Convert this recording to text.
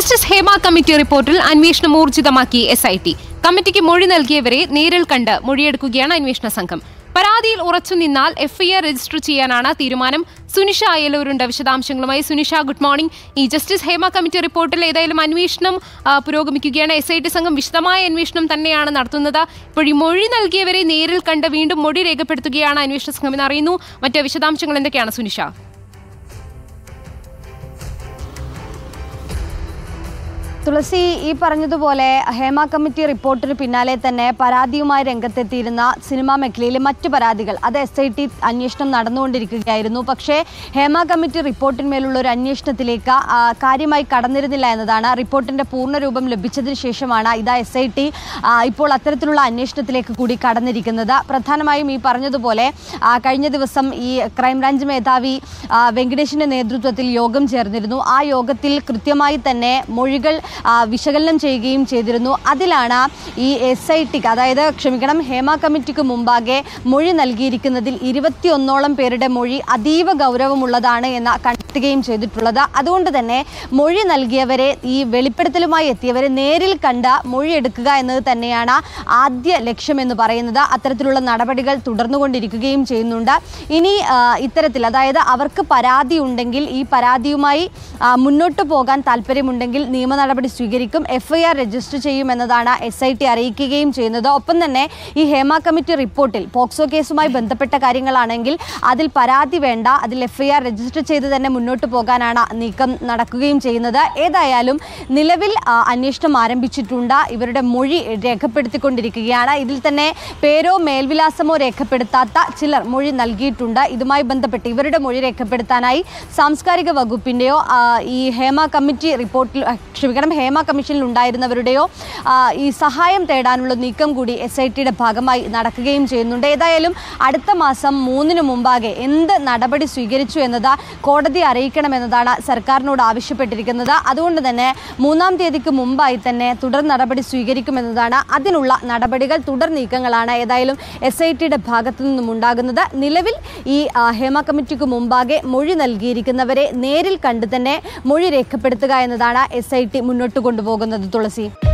justice Hema committee റിപ്പോർട്ടിൽ അന്വേഷണം ഊർജിതമാക്കി എസ് ഐ ടി കമ്മിറ്റിക്ക് മൊഴി നൽകിയവരെ നേരിൽ കണ്ട് മൊഴിയെടുക്കുകയാണ് അന്വേഷണ സംഘം പരാതിയിൽ ഉറച്ചു നിന്നാൽ എഫ്ഐആർ രജിസ്റ്റർ ചെയ്യാനാണ് തീരുമാനം സുനിഷ അയലൂരുണ്ട് വിശദാംശങ്ങളുമായി സുനിഷ ഗുഡ് മോർണിംഗ് ഈ ജസ്റ്റിസ് ഹേമ കമ്മിറ്റി റിപ്പോർട്ടിൽ ഏതായാലും അന്വേഷണം ആ, പുരോഗമിക്കുകയാണ് എസ് ഐ ടി സംഘം വിശദമായ അന്വേഷണം തന്നെയാണ് നടത്തുന്നത് ഇപ്പോൾ ഈ മൊഴി നൽകിയവരെ നേരിൽ കണ്ട് വീണ്ടും മൊഴി രേഖപ്പെടുത്തുകയാണ് അന്വേഷണ സംഘം എന്ന് അറിയുന്നു മറ്റ് വിശദാംശങ്ങൾ എന്തൊക്കെയാണ് സുനിഷ തുളസി ഈ പറഞ്ഞതുപോലെ ഹേമ കമ്മിറ്റി റിപ്പോർട്ടിന് പിന്നാലെ തന്നെ പരാതിയുമായി രംഗത്തെത്തിയിരുന്ന സിനിമാ മേഖലയിലെ മറ്റു പരാതികൾ അത് എസ് ഐ ടി അന്വേഷണം നടന്നുകൊണ്ടിരിക്കുകയായിരുന്നു പക്ഷേ ഹേമ കമ്മിറ്റി റിപ്പോർട്ടിന്മേലുള്ള ഒരു അന്വേഷണത്തിലേക്ക് ആ, കാര്യമായി കടന്നിരുന്നില്ല എന്നതാണ് റിപ്പോർട്ടിന്റെ പൂർണ്ണരൂപം ലഭിച്ചതിന് ശേഷമാണ് ഇതാ എസ് ഐ ടി ഇപ്പോൾ അത്തരത്തിലുള്ള അന്വേഷണത്തിലേക്ക് കൂടി കടന്നിരിക്കുന്നത് പ്രധാനമായും ഈ പറഞ്ഞതുപോലെ ആ, കഴിഞ്ഞ ദിവസം ഈ ക്രൈംബ്രാഞ്ച് മേധാവി ആ, വെങ്കടേഷിന്റെ നേതൃത്വത്തിൽ യോഗം ചേർന്നിരുന്നു ആ യോഗത്തിൽ കൃത്യമായി തന്നെ മൊഴികൾ ആ, വിശകലനം ചെയ്യുകയും ചെയ്തിരുന്നു അതിലാണ് ഈ എസ് ഐ ടിക്ക് അതായത് ക്ഷമിക്കണം ഹേമ കമ്മിറ്റിക്ക് മുമ്പാകെ മൊഴി നൽകിയിരിക്കുന്നതിൽ ഇരുപത്തിയൊന്നോളം പേരുടെ മൊഴി അതീവ ഗൗരവമുള്ളതാണ് എന്ന് കണ്ടെത്തുകയും ചെയ്തിട്ടുള്ളത് അതുകൊണ്ട് തന്നെ മൊഴി നൽകിയവരെ ഈ വെളിപ്പെടുത്തലുമായി എത്തിയവരെ നേരിൽ കണ്ട് മൊഴിയെടുക്കുക എന്നത് തന്നെയാണ് ആദ്യ ലക്ഷ്യമെന്ന് പറയുന്നത് അത്തരത്തിലുള്ള നടപടികൾ തുടർന്നുകൊണ്ടിരിക്കുകയും ചെയ്യുന്നുണ്ട് ഇനി ആ, ഇത്തരത്തിൽ അതായത് അവർക്ക് പരാതി ഉണ്ടെങ്കിൽ ഈ പരാതിയുമായി ആ, മുന്നോട്ട് പോകാൻ താല്പര്യമുണ്ടെങ്കിൽ നിയമ നടപടി സ്വീകരിക്കും എഫ്ഐആർ രജിസ്റ്റർ ചെയ്യുമെന്നതാണ് എസ് ഐ ടി അറിയിക്കുകയും ചെയ്യുന്നത് ഒപ്പം തന്നെ ഈ ഹേമ കമ്മിറ്റി റിപ്പോർട്ടിൽ പോക്സോ കേസുമായി ബന്ധപ്പെട്ട കാര്യങ്ങളാണെങ്കിൽ അതിൽ പരാതി വേണ്ട അതിൽ എഫ്ഐആർ രജിസ്റ്റർ ചെയ്ത് തന്നെ മുന്നോട്ട് പോകാനാണ് നീക്കം നടക്കുകയും ചെയ്യുന്നത് ഏതായാലും നിലവിൽ ആ, അന്വേഷണം ആരംഭിച്ചിട്ടുണ്ട് ഇവരുടെ മൊഴി രേഖപ്പെടുത്തിക്കൊണ്ടിരിക്കുകയാണ് ഇതിൽ തന്നെ പേരോ മേൽവിലാസമോ രേഖപ്പെടുത്താത്ത ചിലർ മൊഴി നൽകിയിട്ടുണ്ട് ഇതുമായി ബന്ധപ്പെട്ട് ഇവരുടെ മൊഴി രേഖപ്പെടുത്താനായി സാംസ്കാരിക വകുപ്പിൻ്റെയോ ഈ ഹേമ കമ്മിറ്റി റിപ്പോർട്ടിൽ ആ, ക്ഷമിക്കണം ഹേമ കമ്മീഷനിൽ ഉണ്ടായിരുന്നവരുടെയോ ആ, ഈ സഹായം തേടാനുള്ള നീക്കം കൂടി എസ് ഐ ടിയുടെ ഭാഗമായി നടക്കുകയും ചെയ്യുന്നുണ്ട് ഏതായാലും അടുത്ത മാസം മൂന്നിന് മുമ്പാകെ എന്ത് നടപടി സ്വീകരിച്ചു എന്നത് കോടതി അറിയിക്കണമെന്നതാണ് സർക്കാരിനോട് ആവശ്യപ്പെട്ടിരിക്കുന്നത് അതുകൊണ്ട് തന്നെ മൂന്നാം തീയതിക്ക് മുമ്പായി തന്നെ തുടർ നടപടി സ്വീകരിക്കുമെന്നതാണ് അതിനുള്ള നടപടികൾ തുടർ നീക്കങ്ങളാണ് ഏതായാലും എസ് ഐ ടിയുടെ ഭാഗത്തു നിന്നും ഉണ്ടാകുന്നത് നിലവിൽ ഈ ആ, ഹേമ കമ്മിറ്റിക്ക് മുമ്പാകെ മൊഴി നൽകിയിരിക്കുന്നവരെ നേരിൽ കണ്ടു തന്നെ മൊഴി രേഖപ്പെടുത്തുക എന്നതാണ് എസ് ഐ ടി മുന്നോട്ട് കൊണ്ടുപോകുന്നത് തുളസി